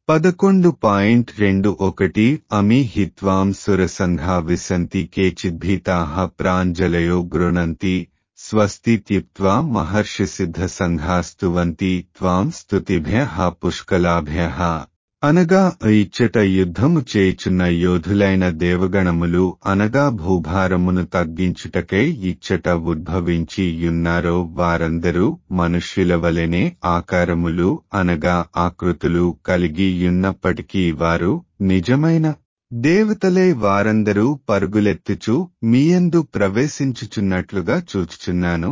పదకొండు పాయింట్ రెండు ఒకటి అమి హిత్వాం సురసంఘా విసంతి కేచిద్భీతాః ప్రాంజలయో గృణంతి స్వస్తి త్యుక్త్వా మహర్షి సిద్ధ సంఘాస్తువంతి త్వాం స్తుతిభ్యః పుష్కలాభ్యః అనగా ఇచ్చట యుద్ధము చేయుచున్న యోధులైన దేవగణములు అనగా భూభారమును తగ్గించుటకై ఇచ్చట ఉద్భవించి యున్నారో వారందరూ మనుష్యుల వలెనే ఆకారములు అనగా ఆకృతులు కలిగి యున్నప్పటికీ వారు నిజమైన దేవతలే వారందరూ పరుగులెత్తుచు మీయందు ప్రవేశించుచున్నట్లుగా చూచుచున్నాను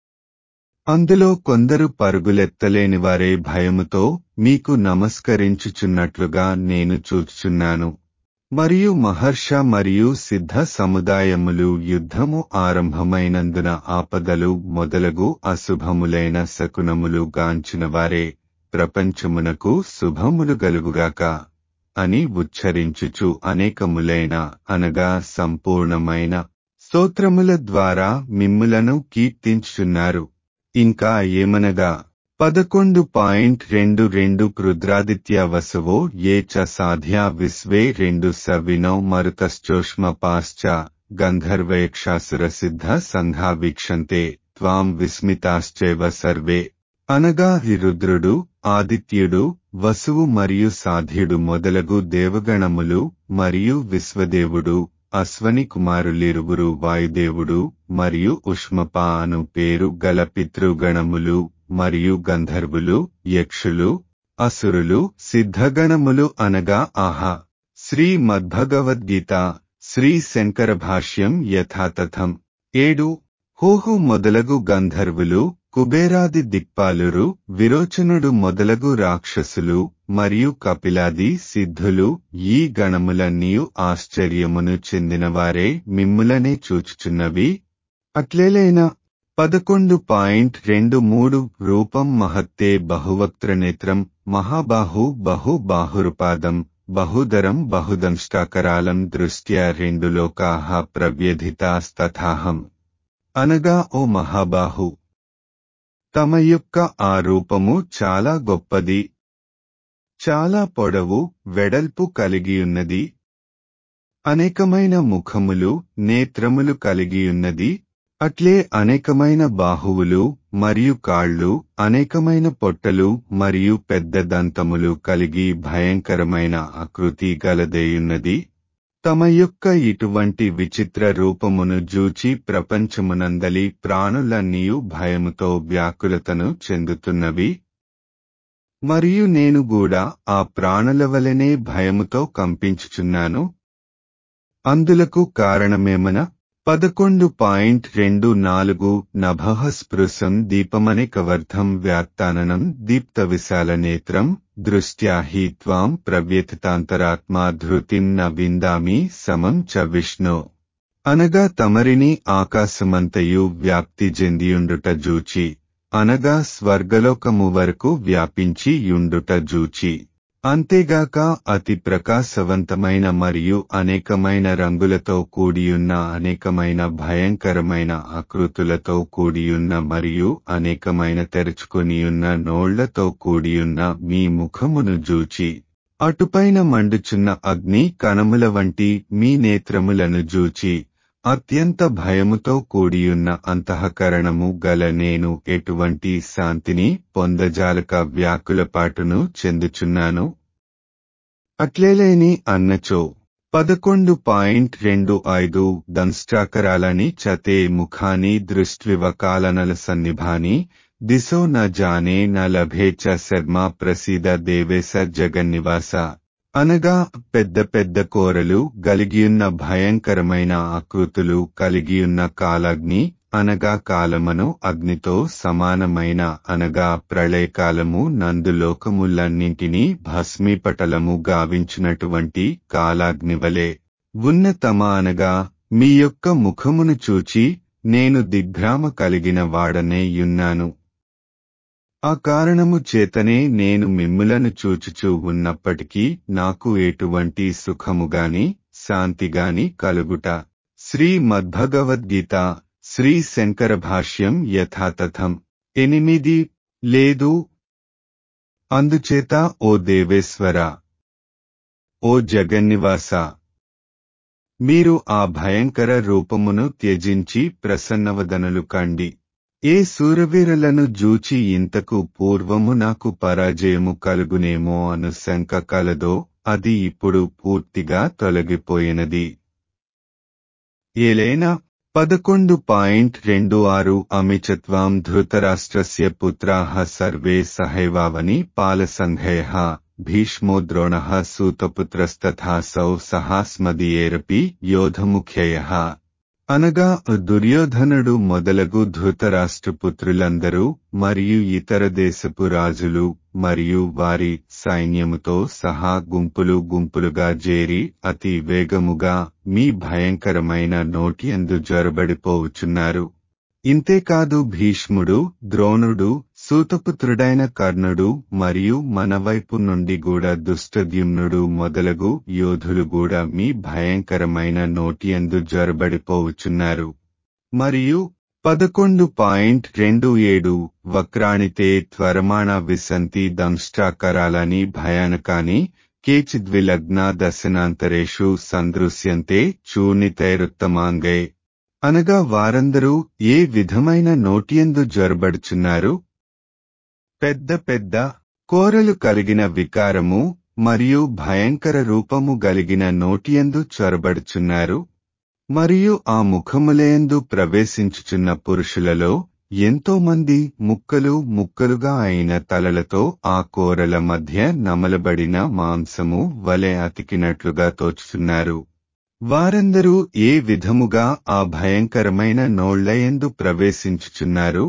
అందులో కొందరు పరుగులెత్తలేని వారే భయముతో మీకు నమస్కరించుచున్నట్లుగా నేను చూచుచున్నాను మరియు మహర్ష మరియు సిద్ధ సముదాయములు యుద్ధము ఆరంభమైనందున ఆపదలు మొదలగు అశుభములైన శకునములు గాంచిన వారే ప్రపంచమునకు శుభములు గలుగుగాక అని ఉచ్చరించుచు అనేకములైన అనగా సంపూర్ణమైన స్తోత్రముల ద్వారా మిమ్ములను కీర్తించుచున్నారు ఇంకా ఏమనగా పదకొండు పాయింట్ రెండు రెండు కృద్రాదిత్య వసవో ఏ చ సాధ్యా విశ్వే రెండు సవినో మరుతశ్చోష్మ పాశ్చ గంధర్వయక్షాసుర సిద్ధ సంఘా వీక్షంతే త్వాం విస్మితాశ్చైవ సర్వే అనగా రుద్రుడు ఆదిత్యుడు వసువు మరియు సాధ్యుడు మొదలగు దేవగణములు మరియు విశ్వదేవుడు అశ్వని కుమారులిరువురు వాయుదేవుడు మరియు ఉష్మప అను పేరు గల పితృగణములు మరియు గంధర్వులు యక్షులు అసురులు సిద్ధగణములు అనగా ఆహా శ్రీ మద్భగవద్గీత శ్రీ శంకర భాష్యం యథాతథం ఏడు హోహు మొదలగు గంధర్వులు కుబేరాది దిక్పాలురు విరోచనుడు మొదలగు రాక్షసులు మరియు కపిలాది సిద్ధులు ఈ గణములన్నీయు ఆశ్చర్యమును చెందినవారే మిమ్ములనే చూచుచున్నవి అట్లేలైనా పదకొండు పాయింట్ రెండు మూడు రూపం మహత్తే బహువక్త్ర నేత్రం మహాబాహు బహు బాహురుపాదం బహుదరం బహుదంష్టాకరాలం దృష్ట్యా రెండు లోకాహ ప్రవ్యధితాస్తథాహం అనగా ఓ మహాబాహు తమ యొక్క ఆ రూపము చాలా గొప్పది చాలా పొడవు వెడల్పు కలిగియున్నది అనేకమైన ముఖములు నేత్రములు కలిగియున్నది అట్లే అనేకమైన బాహువులు మరియు కాళ్ళు అనేకమైన పొట్టలు మరియు పెద్ద దంతములు కలిగి భయంకరమైన ఆకృతి గలదేయున్నది తమ యొక్క ఇటువంటి విచిత్ర రూపమును జూచి ప్రపంచమునందలి ప్రాణులన్నీయు భయముతో వ్యాకులతను చెందుతున్నవి మరియు నేను కూడా ఆ ప్రాణుల వలెనే భయముతో కంపించుచున్నాను అందులకు కారణమేమన పదకొండు పాయింట్ రెండు నాలుగు నభః స్పృశం దీపమనికవర్ధం వ్యాత్తాననం దీప్త విశాల నేత్రం దృష్ట్యా హి త్వాం ప్రవ్యథితాంతరాత్మా ధృతిం న విందామి సమం చ విష్ణు అనగా తమరిని ఆకాశమంతయు వ్యాప్తి చెందియుండుట జూచి అనగా స్వర్గలోకము వరకు వ్యాపించి యుండుట జూచి అంతేగాక అతి ప్రకాశవంతమైన మరియు అనేకమైన రంగులతో కూడియున్న అనేకమైన భయంకరమైన ఆకృతులతో కూడియున్న మరియు అనేకమైన తెరుచుకొనియున్న నోళ్లతో కూడియున్న మీ ముఖమును జూచి అటుపైన మండుచున్న అగ్ని కణముల వంటి మీ నేత్రములను జూచి అత్యంత భయముతో కూడియున్న అంతఃకరణము గల నేను ఎటువంటి శాంతిని పొందజాలక వ్యాకులపాటును చెందుచున్నాను అట్లేలేని అన్నచో పదకొండు పాయింట్ రెండు ఐదు దంష్టాకరాలని చతే ముఖాని దృష్ట్వివ కాలనల సన్నిభాని దిశో న జానే న లభే చ శర్మ ప్రసీద దేవేశ జగన్నివాస అనగా పెద్ద పెద్ద కోరలు గలిగియున్న భయంకరమైన ఆకృతులు కలిగియున్న కాలగ్ని అనగా కాలమను అగ్నితో సమానమైన అనగా ప్రళయకాలము నందు లోకములన్నింటినీ భస్మీపటలము గావించినటువంటి కాలాగ్నివలే ఉన్నతమ అనగా మీ యొక్క ముఖమును చూచి నేను దిగ్భ్రామ కలిగిన వాడనే యున్నాను ఆ కారణము చేతనే నేను మిమ్ములను చూచుచూ ఉన్నప్పటికీ నాకు ఎటువంటి సుఖముగాని శాంతిగాని కలుగుట శ్రీ మద్భగవద్గీత శ్రీ శంకర భాష్యం యథాతథం ఎనిమిది లేదు అందుచేత ఓ దేవేశ్వర ఓ జగన్నివాస మీరు ఆ భయంకర రూపమును త్యజించి ప్రసన్నవదనులు కండి ఏ సూరవీరులను జూచి ఇంతకు పూర్వము నాకు పరాజయము కలుగునేమో అను శంక కలదో అది ఇప్పుడు పూర్తిగా తొలగిపోయినది ఏలైనా పదకొండు పాయింట్ రెండు ఆరు అమిచత్వాం ధృతరాష్ట్రస్య పుత్రాః సర్వే సహైవావని పాలసంఘయ భీష్మో ద్రోణః సూతపుత్రస్తథాసౌ సహాస్మదీయేరపి యోధముఖ్యయ అనగా దుర్యోధనుడు మొదలగు ధృతరాష్ట్రపుత్రులందరూ మరియు ఇతర దేశపు రాజులు మరియు వారి సైన్యముతో సహా గుంపులు గుంపులుగా చేరి అతి వేగముగా మీ భయంకరమైన నోటియందు జొరబడిపోవుచున్నారు ఇంతేకాదు భీష్ముడు ద్రోణుడు సూతపుత్రుడైన కర్ణుడు మరియు మన వైపు నుండి కూడా దుష్టద్యుమ్నుడు మొదలగు యోధులు కూడా మీ భయంకరమైన నోటియందు జొరబడిపోవుచున్నారు మరియు పదకొండు పాయింట్ రెండు ఏడు వక్రాణితే త్వరమాణ విసంతి దంష్టాకరాలని భయానకాని కేచిద్విలగ్నా దశనాంతరేషు సందృశ్యంతే చూర్ణితైరుత్తమాంగై అనగా వారందరూ ఏ విధమైన నోటియందు జొరబడుచున్నారు పెద్ద పెద్ద కోరలు కలిగిన వికారము మరియు భయంకర రూపము గలిగిన నోటియందు చొరబడుచున్నారు మరియు ఆ ముఖములేందు ప్రవేశించుచున్న పురుషులలో ఎంతో మంది ముక్కలు ముక్కలుగా అయిన తలలతో ఆ కోరల మధ్య నమలబడిన మాంసము వలె అతికినట్లుగా తోచుతున్నారు వారందరూ ఏ విధముగా ఆ భయంకరమైన నోళ్లయందు ప్రవేశించుచున్నారు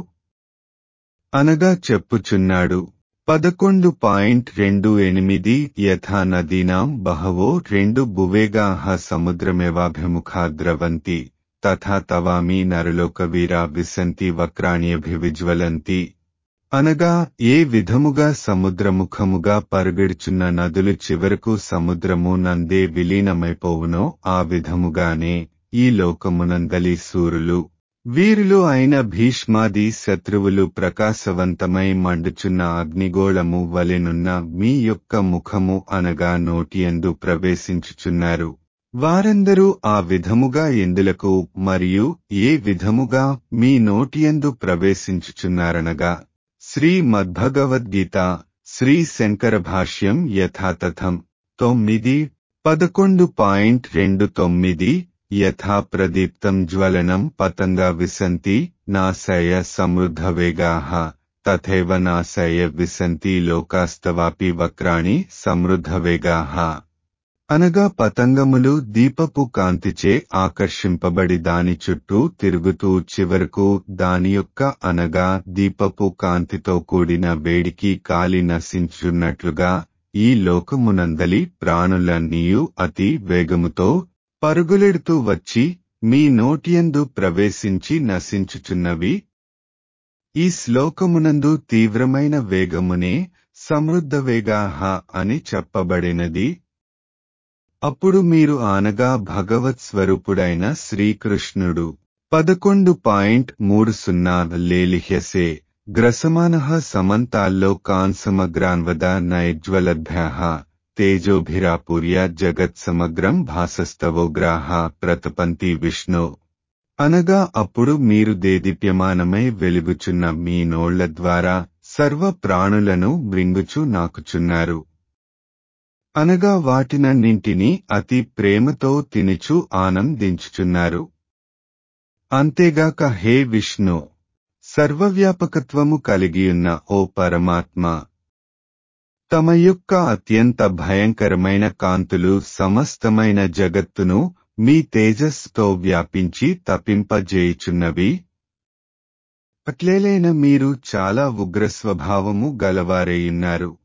అనగా చెప్పుచున్నాడు పదకొండు పాయింట్ రెండు ఎనిమిది యథా నదీనాం బహవో రెండు భువేగాహ సముద్రమేవాభిముఖా ద్రవంతి తథా తవామి నరలోక వీరా విసంతి వక్రాణ్యభివిజ్వలంతి అనగా ఏ విధముగా సముద్రముఖముగా పరుగెడుచున్న నదులు చివరకు సముద్రము నందే విలీనమైపోవునో ఆ విధముగానే ఈ లోకమునందలి సూరులు వీరులు అయిన భీష్మాది శత్రువులు ప్రకాశవంతమై మండుచున్న అగ్నిగోళము వలెనున్న మీ యొక్క ముఖము అనగా నోటియందు ప్రవేశించుచున్నారు వారందరూ ఆ విధముగా ఎందులకు మరియు ఏ విధముగా మీ నోటియందు ప్రవేశించుచున్నారనగా శ్రీ మద్భగవద్గీత శ్రీ శంకర భాష్యం యథాతథం తొమ్మిది పదకొండు పాయింట్ రెండు తొమ్మిది యథా ప్రదీప్తం జ్వలనం పతంగా విసంతి నాశయ సమృద్ధవేగాః తథైవ నాశయ విసంతి లోకాస్తవాపి వక్రాణి సమృద్ధవేగాః అనగా పతంగములు దీపపు కాంతిచే ఆకర్షింపబడి దాని చుట్టూ తిరుగుతూ చివరకు దాని యొక్క అనగా దీపపు కాంతితో కూడిన వేడికి కాలి నశించున్నట్లుగా ఈ లోకమునందలి ప్రాణులన్నీయు అతి వేగముతో పరుగులెడుతూ వచ్చి మీ నోటియందు ప్రవేశించి నశించుచున్నవి ఈ శ్లోకమునందు తీవ్రమైన వేగమునే సమృద్ధ వేగాహ అని చెప్పబడినది అప్పుడు మీరు ఆనగా భగవత్ స్వరూపుడైన శ్రీకృష్ణుడు పదకొండు పాయింట్ మూడు సున్నా లేలిహ్యసే గ్రసమాన సమంతాల్లో కాన్సమగ్రాన్వద నైజ్వలభ్య తేజోభిరాపూర్య జగత్సమగ్రం భాసస్తవోగ్రాహ ప్రతపంతి విష్ణు అనగా అప్పుడు మీరు దేదీప్యమానమై వెలుగుచున్న మీ నోళ్ల ద్వారా సర్వ ప్రాణులను మృంగుచు నాకుచున్నారు అనగా వాటినన్నింటినీ అతి ప్రేమతో తినుచు ఆనందించుచున్నారు అంతేగాక హే విష్ణు సర్వవ్యాపకత్వము కలిగియున్న ఓ పరమాత్మ తమ యొక్క అత్యంత భయంకరమైన కాంతులు సమస్తమైన జగత్తును మీ తేజస్సుతో వ్యాపించి తప్పింపజేయుచున్నవి అట్లేలైన మీరు చాలా ఉగ్ర స్వభావము గలవారేయున్నారు